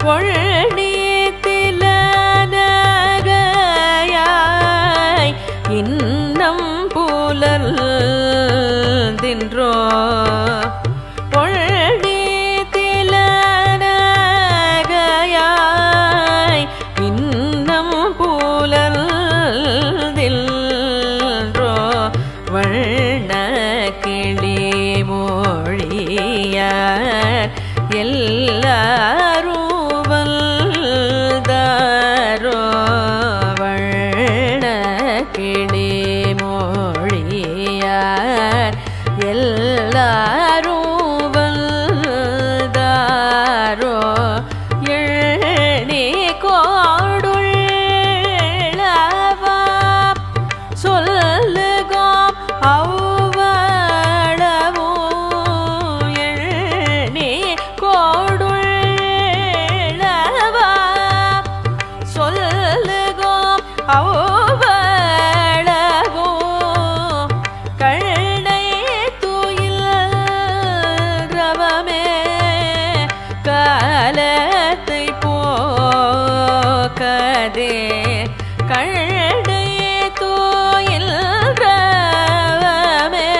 ஒழித்தில நகையாய் இன்னம் புலல் தின்றோ ஒழித்தில நகையாய் இன்னம் புலல் தின்றோ வண்ண கிளி மொழியார் எல்லாரும் வல்தாரோ வண்ண கிளி மொழியார் எல்லாரும் வல்தாரோ எழனி கோடுள்ளவா சொல்லுகாம் அவ்வளவோ எழனி கோடுள்ளவா சொல்லுகாம் அவ்வளவோ கண்ணை தூயில் ரவமே காலத்தை போக்கதே கண்ணை தூயில் ரவமே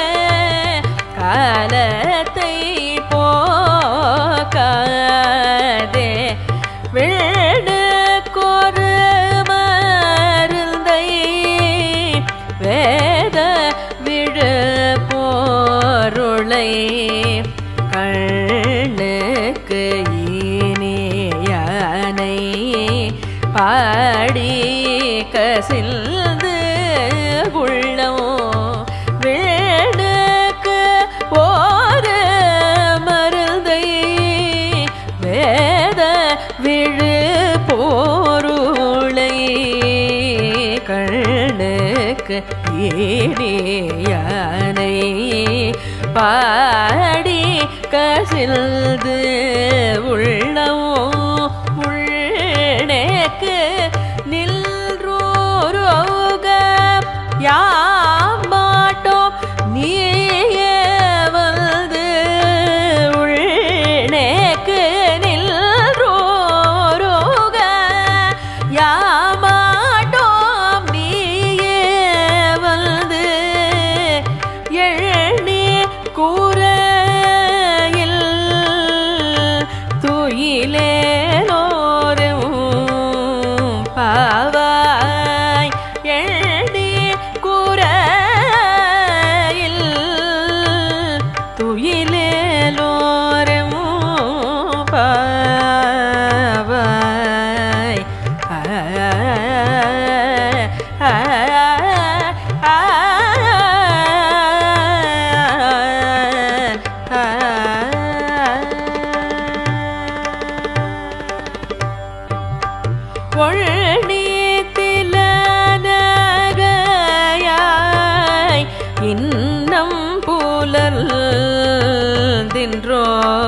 காலத்தை போக்கதே வேடுக்கொரு மருந்தை வேத விழு பொருளை கண்ணுக்கு இனியானை பாடி கசில்து உள்ளம் வேடுக்கு ஒரு மருந்தை வேத விழு போருளை கண்ணுக்கு ஈடியானை பாடி கசில்து உள்ளமோ உள்ளேக்கு நில்ரோரோக யாமாட்டோம் நீயே வந்து உள்ளேக்கு நில்ரோரோக யாமாட்டோம் நீயே வந்து எழனி கூரையில் துயிலேலோரும் பாவாய் எழனி கூரையில் துயிலேலோரும் பாவாய் ஒழித்தில நகையாய் இன்னம் புலல் தின்றோ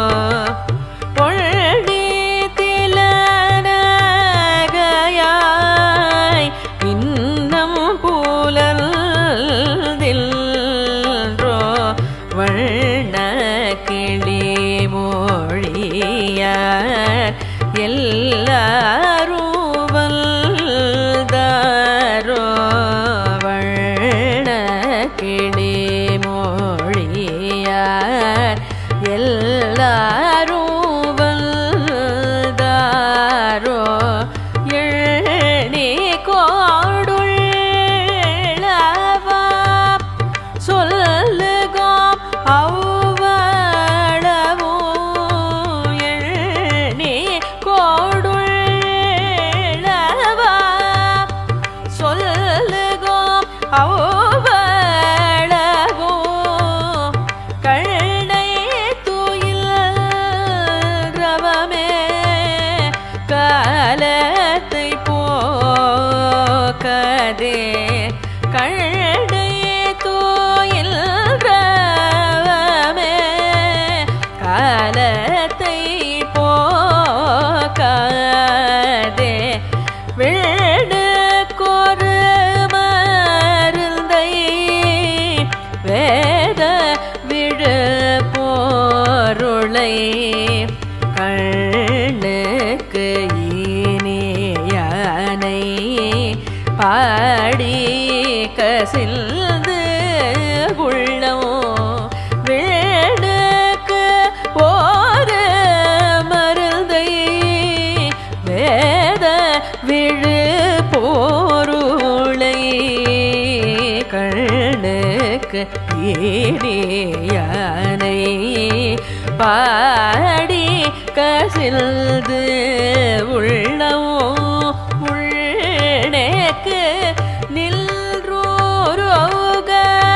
ஒழித்தில நகையாய் இன்னம் புலல் தின்றோ வண்ண கிளி மொழியார் எல்லாரும் வல்தாரோ வண்ண கிளி மொழியார் எல்லாரும் வல்தாரோ எழனி கோடுள்ளவா சொல்லுகாம் அவ்வளவோ எழனி கோடுள்ளவா சொல்லுகாம் அவ்வளவோ கண்ணை தூயில் ரவமே காலத்தை போக்கதே கண்ணை தூயில் ரவமே காலத்தை போக்கதே வேடுக்கொரு மருந்தை வேத விழு பொருளை கண்ணுக்கு கண்ணுக்கு இனியானை பாடி கசில்து உள்ளம் வேணுக்கு ஒரு மருந்தை வேத விழு போருளை கண்ணுக்கு ஈடியானை பாடி கசில்து உள்ளமோ உள்ளேக்கு நில்ரோரோக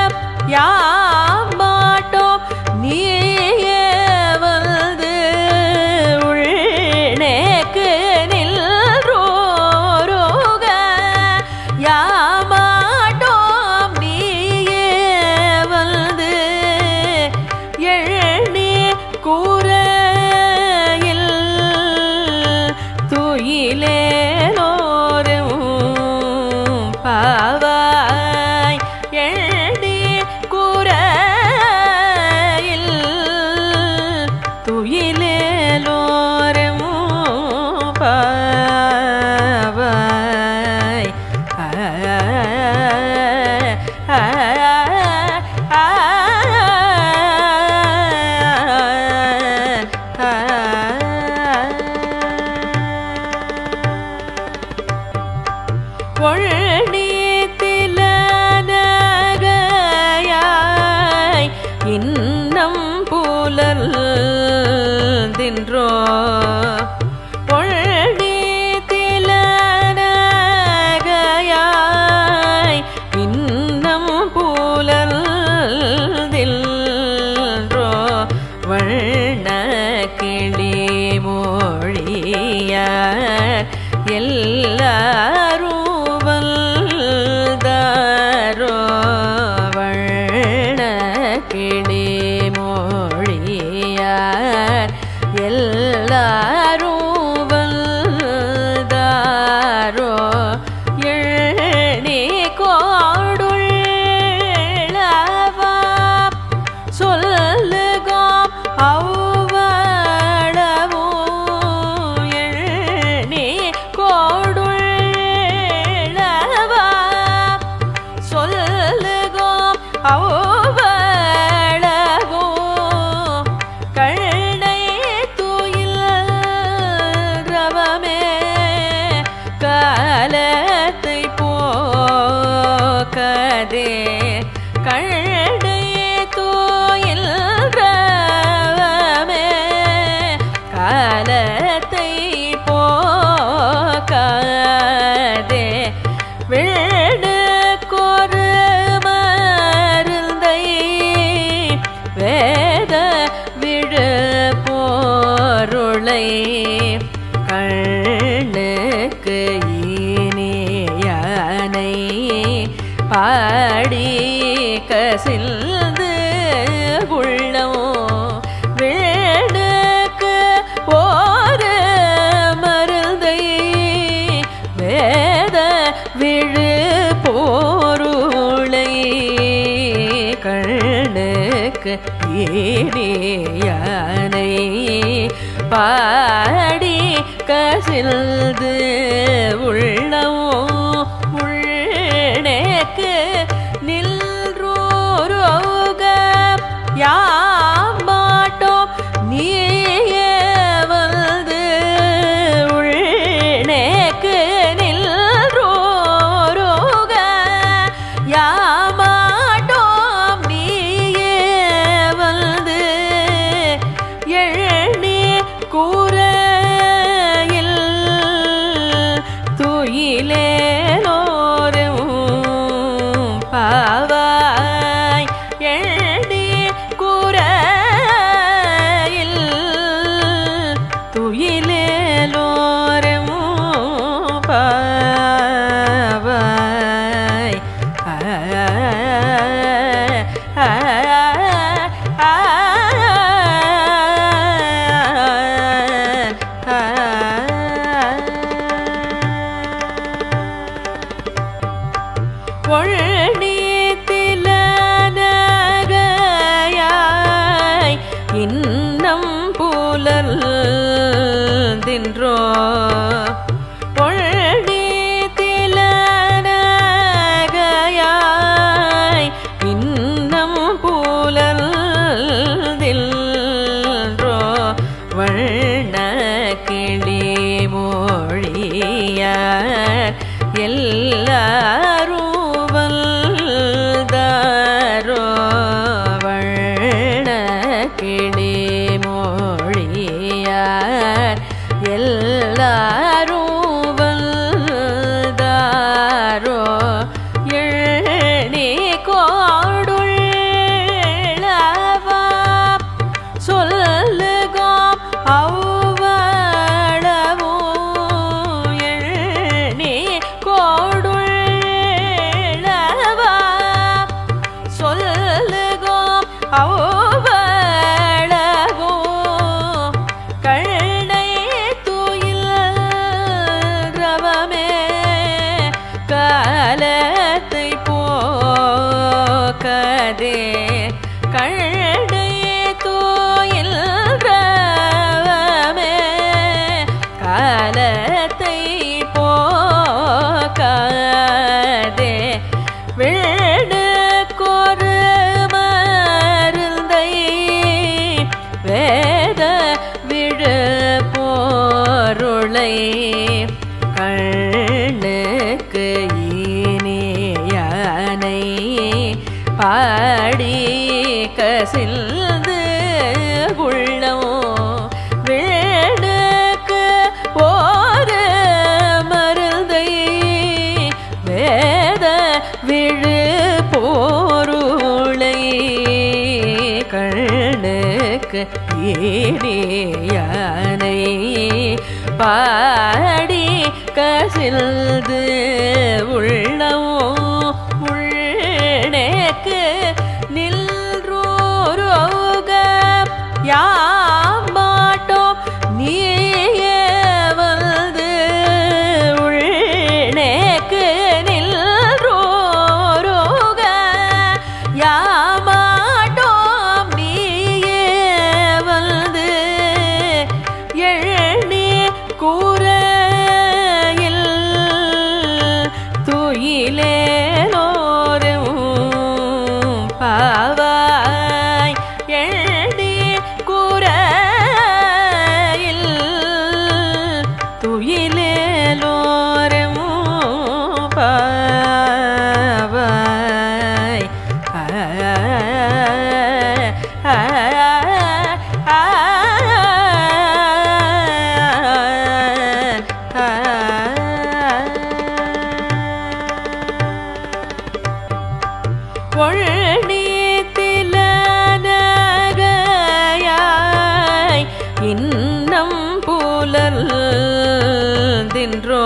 யாமாட்டோம் நீயே வந்து உள்ளேக்கு நில்ரோரோக யாமாட்டோம் நீயே வந்து எழனி கூரையில் துயிலேலோரும் பாவாய் எழனி கூரையில் துயிலேலோரும் பாவாய் ஒழித்திலனகையாய் இன்னம் புலல் தின்றோ ஒழித்திலனகையாய் இன்னம் புலல் தின்றோ வண்ண கிளி மொழியார் எல்லாரும் வல்தாரோ வண்ண கிளி மொழியார் எல்லாரும் வல்தாரோ எழனி கோடுள்ளவா சொல்லுகாம் அவ்வளவோ எழனி கோடுள்ளவா சொல்லுகாம் அவ்வளவோ கண்ணை துயில் ரவமே காலத்தை போக்கதே கண்ணை தூயில் ரவமே காலத்தை போக்கதே வேணுக்கொரு மருந்தை வேத விழு போருளை கண்ணுக்கு இனியானை பாடி கசில்து உள்ளமோ வேணுக்கு ஒரு மருந்தை வேத விழு போருளை கண்ணுக்கு ஈடியானை பாடி கசில்து உள்ளமோ உள்ளேக்கு நில்ரோரோக யாமாட்டோம் நீயே வந்து உள்ளேக்கு நில்ரோரோக யாமாட்டோம் நீயே வந்து எழனி கூரையில் துயிலேலோரும் பாவாய் எழனி கூரையில் துயிலேலோரும் பாவாய் ஒழித்திலனகையாய் இன்னம் புலல் தின்றோ பொழி திலனகையாய் இன்னம் புலல்தில்ன்றோ வண்ண கிளி மொழியார் எல்லாரும் வல்தாரோ வண்ண கிளி மொழியார் எல்லாரும் வல்தாரோ எழனி கோடுள்ளவா சொல்லுகாம் அவ்வளவோ எழனி கோடுள்ளவா சொல்லுகாம் அவ்வளவோ கண்ணை தூயில் ரவமே காலத்தை போக்கதே கண்ணை தூயில் ரவமே காலத்தை போக்கதே வீடு கொரு மருந்தை வேத விழு போருளை கண்ணுக்கு இனியானை பாடி கசில்து உள்ளம் வீடுக்கு ஒரு மருந்தை வேத விழு போருளை கண்ணுக்கு ஈடியானை பாடி கசில்து உள்ளமோ உள்ளேக்கு நில்ரோரோக யாமாட்டோம் நீயே வந்து உள்ளேக்கு நில்ரோரோக யாமாட்டோம் நீயே வந்து எழனி கூரையில் துயிலேலோரும் பாவாய் எழனி கூரையில் துயிலேலோரும் பாவாய் ஆ ஆ ஆ பொழனித்திலனகையாய் இன்னம் புலல் தின்றோ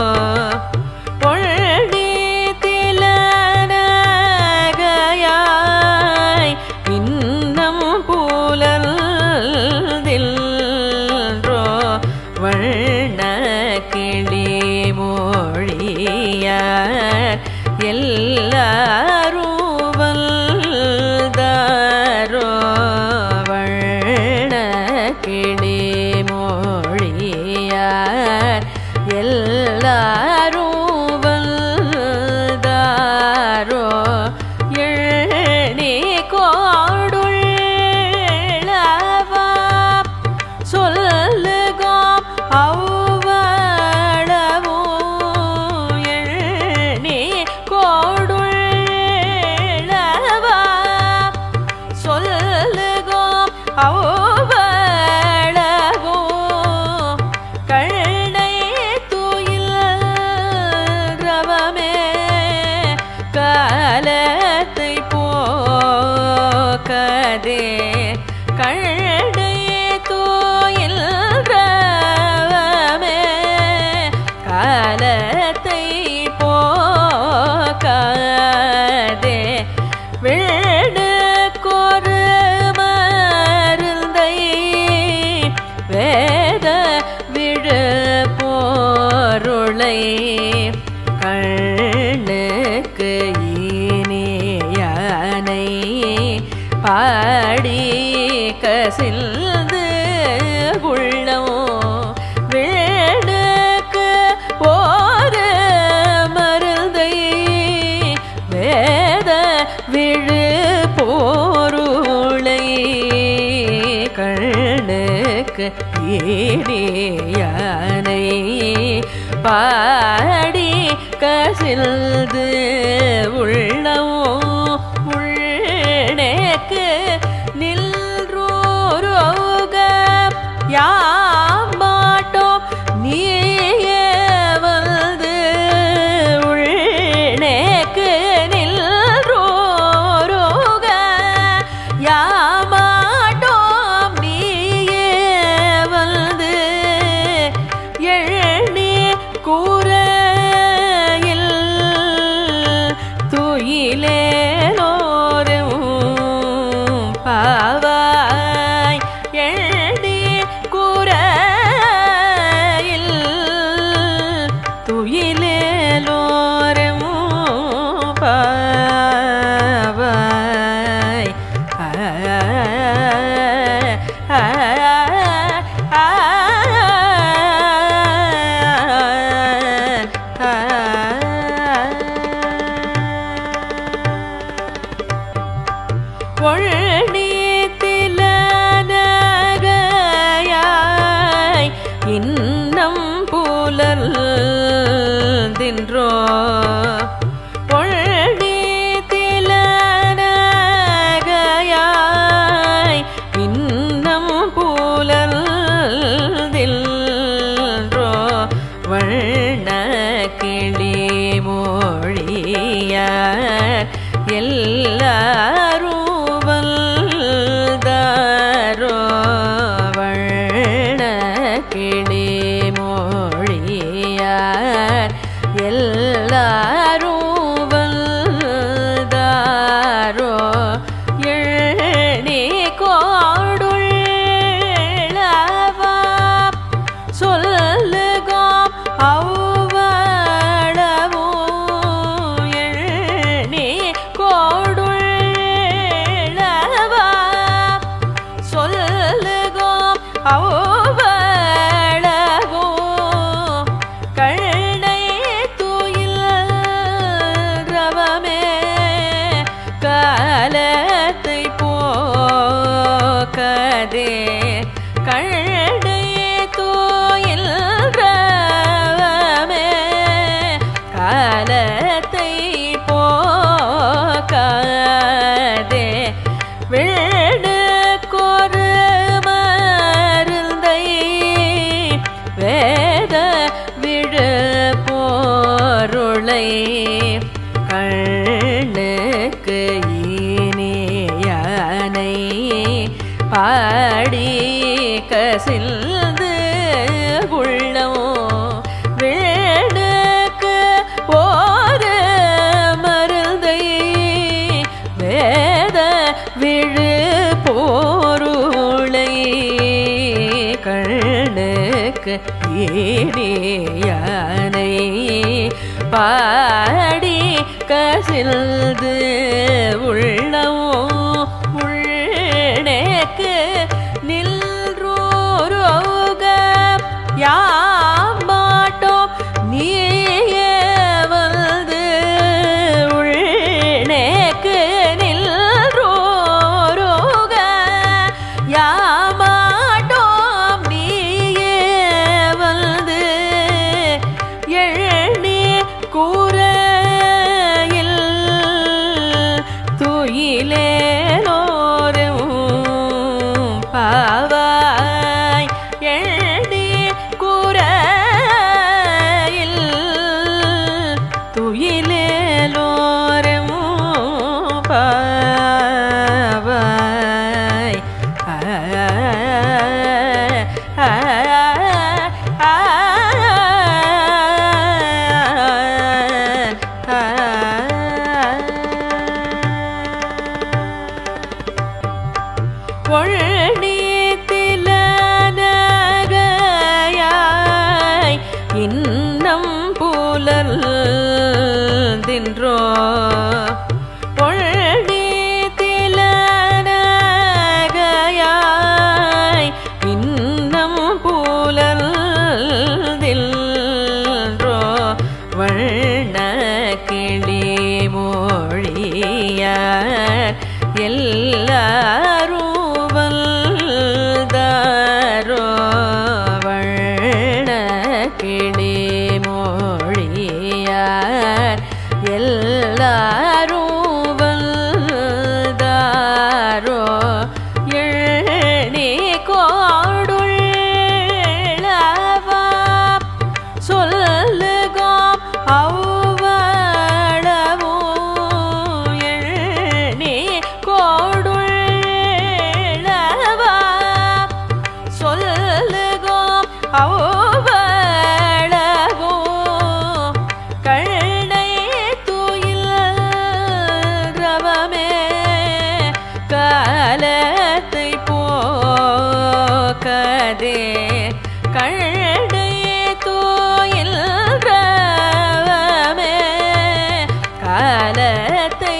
பொழனித்திலனகையாய் இன்னம் புலல் தின்றோ வண்ண கிளி மொழியார் எல்லாரும் வல்தாரோ வண்ண கிளி மொழியார் எல்லாரும் வல்தாரோ எழனி கோடுள்ளவா சொல்லுகாம் அவ்வளவோ எழனி கோடுள்ளவா சொல்லுகாம் அவ்வளவோ கண்ணை தூயில் ரவமே காலத்தை போக்கதே கண்ணை தூயில் ரவமே காலத்தை போக்கதே வீடு கொரு மருந்தை வேத விழு போருளை கண்ணுக்கு இனியானை பாடி கசில்து உள்ளமோ கண்ணனுக்கு ஈரியானை பாடி கசில்து உள்ளமோ உள்ளேக்கு நில்ரோரோக யாமாட்டோம் நீயே வந்து உள்ளேக்கு நில்ரோரோக யாமாட்டோம் நீயே வந்து எண்ணி கூரையில் துயிலேலோரும் பாவாய் எண்ணி கூரையில் துயிலேலோரும் பாவாய் ஆ ஆ ஆ ஒழித்திலனகையாய் இன்னம் புலல் தின்றோ ஒழித்திலனகையாய் இன்னம் புலல் தின்றோ வண்ண கிளி மொழிய எல்லாரும் வல்தாரோ வண்ண கிளி மொழியார் எல்லாரும் வல்தாரோ எண்ணி கோடுள்ளவா சொல்லுகாம் அவ்வளவோ எண்ணி கோடுள்ளவா சொல்லுகாம் அவ்வளவோ கண்ணை தூயில் ரவமே காலத்தை போக்கதே கண்ணை தூயில் ரவமே காலத்தை போக்கதே வீடு கொரு மருந்தை வேத விழு பொருளை கண்ணுக்கு இனியானை பாடி கசில்து உள்ளம் வேடுக்கு ஒரு மருந்தை வேத விழு போருளை கண்ணுக்கு ஈரியானை பாடி கசில்து உள்ளமோ உள்ளேக்கு நில்ரோரோக யாமாட்டோம் நீயே வந்து உள்ளேக்கு நில்ரோரோக யாமாட்டோம் நீயே வந்து எண்ணி கூரையில் துயிலேலோரும் பாவாய் எண்ணி கூரையில் துயிலேலோரும் பாவாய் ஆ ஆ ஆ ஒழித்திலனகையாய் இன்னம் புலல் தின்றோ ஒழித்திலனகையாய் இன்னம் புலல் தின்றோ வண்ண கிளி மொழிய எல்லாரும் வல்தாரோ கிளி மொழியார் எல்லாரும் வந்தாரோ எண்ணி கோடுள்ளவா சொல்லுகாம் அவ்வளவோ எண்ணி கோடுள்ளவா சொல்லுகாம் அவ்வளவோ கண்ணை தூயில் ரவமே காலத்தை போக்கதே கண்ணை தூயில் ரவமே காலத்தை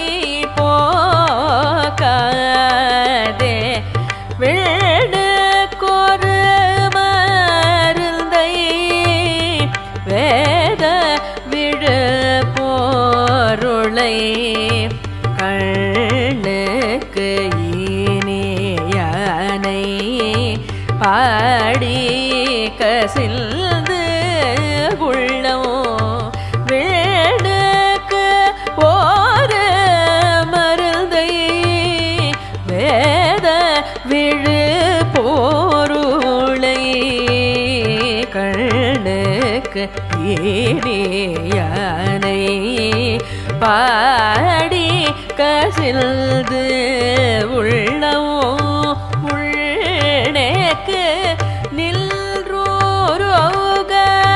போக்கதே வீடு கொரு மருந்தை வேத விழு பொருளை கண்ணுக்கு இனியானை பாடி கசில்து உள்ளம் வேடுக்கு ஒரு மருந்தை வேத விழு போருளை கண்ணுக்கு ஈடியானை பாடி கசில்து உள்ளமோ உள்ளேக்கு நில்ரோரோக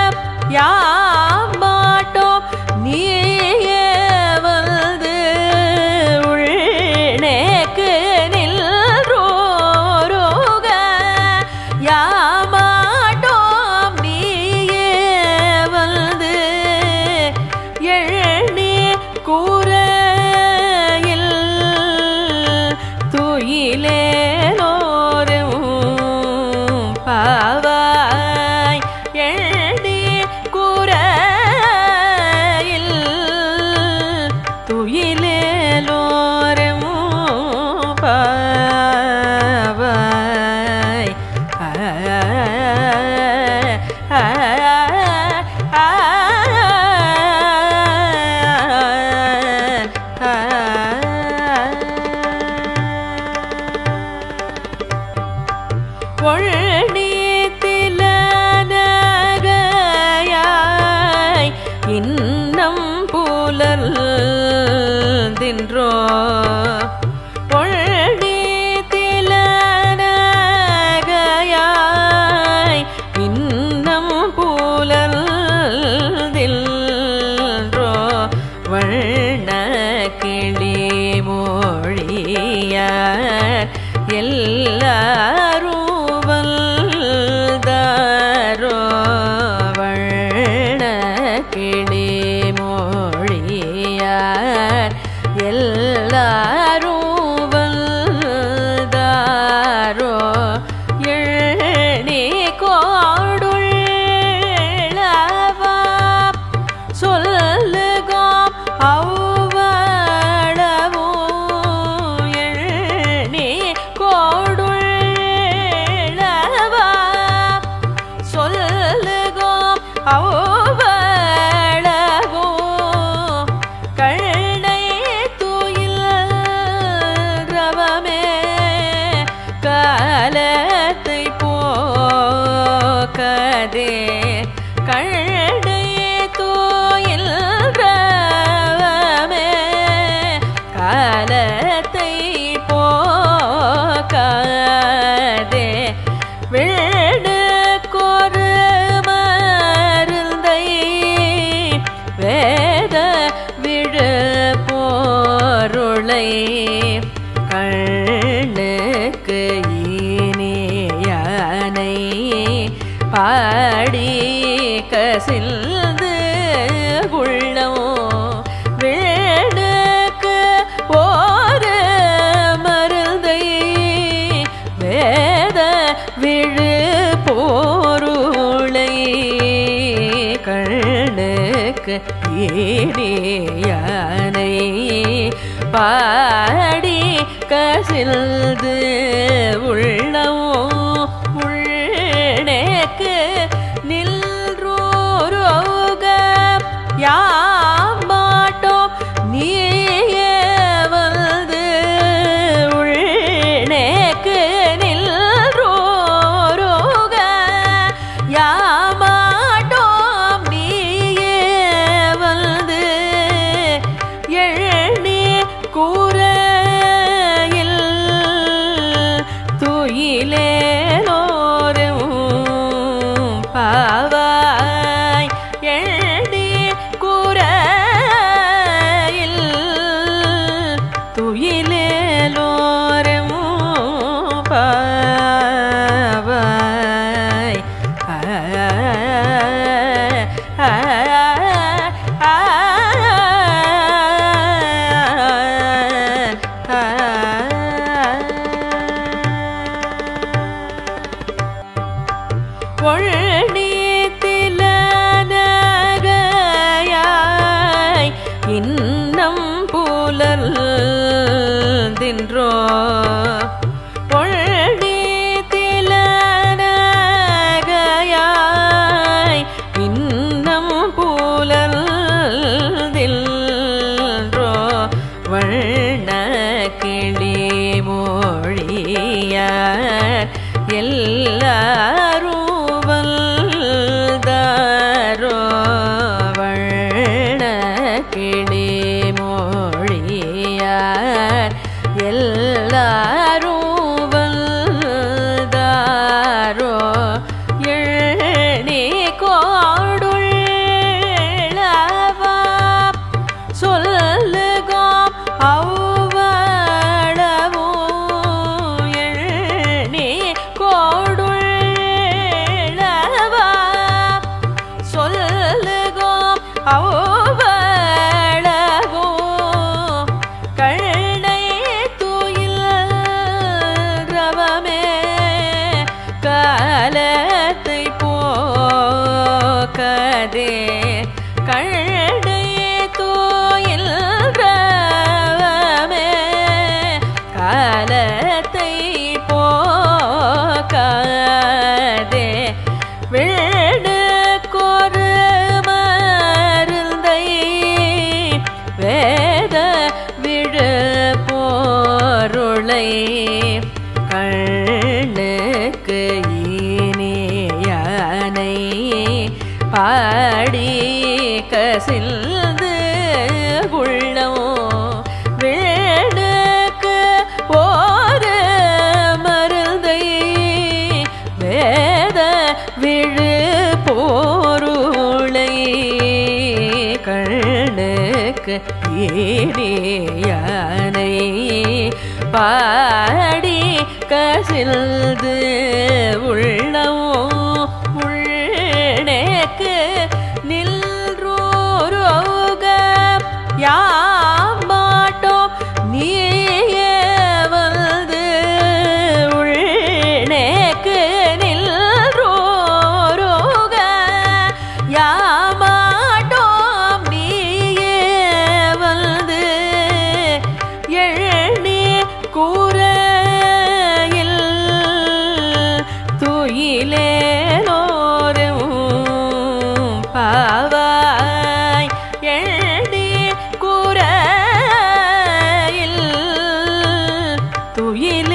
யாமாட்டோம் நீயே வந்து உள்ளேக்கு நில்ரோரோக யாமாட்டோம் நீயே வந்து எண்ணி கூரையில் துயிலேலோரும் பாவாய் எண்ணி கூரையில் துயிலேலோரும் பாவாய் ஆ ஆ ஆ ஒழித்திலனகையாய் இன்னம் புலல் தின்றோ ஒழித்திலனகையாய் இன்னம் புலல் தின்றோ வண்ண கிளி மொழியார் எல்லாரும் வந்தாரோ வண்ண கிளி மொழியார் எல்லாரும் வந்தாரோ எண்ணி கோடுள்ளவா சொல்லுகாம் அவ்வளவோ எண்ணி கோடுள்ளவா சொல்லுகாம் அவ்வளவோ கண்ணை தூயில் ரவமே காலத்தை போக்கதே கண்ணை தூயில் ரவமே காலத்தை போக்கதே வீடு கொரு மருந்தை வேத விழு பொருளை கண்ணுக்கு இனியானை பாடி கசில்து உள்ளமோ வேடுக்கு ஒரு மருந்தை வேத விழு போருளை கண்ணுக்கு ஏனியானை பாடி கசில்து உள்ளமோ உள்ளேக்கு நில்ரோ நின்றோ பொழி திலனகையாய் இன்னம் புலர்ந்தில்ன்றோ வண்ண கிளி மொழியார் எல்லாரும் வல்தாரோ வண்ண கிளி மொழியார் எல்லாரும் வல்தாரோ எழனி கோடுள்ளவா சொல்லுகோம் அவ்வளவோ எழனி கோடுள்ளவா சொல்லுகோம் அவ்வளவோ கண்ணை தூயில் ரவமே காலத்தை போக்கதே கண்ணை தூயில் ரவமே காலத்தை போக்கதே வேடுக்கொரு மருந்தை வேத விழு பொருளை கண்ணுக்கு இனியானை பாடி கசில்து உள்ளம் வேடுக்கு ஒரு மருந்தை வேத விழு போருளை கண்ணுக்கு ஏறியானை பாடி கசில்து உள்ளமோ உள்ளேக்கு நில்ரோரோக யாமாட்டோம் நீயே வந்து உள்ளேக்கு நில்ரோரோக யாமாட்டோம் நீயே வந்து எழனி கூரையில் துயிலேலோரும் பாவாய் எழனி கூரையில் துயில்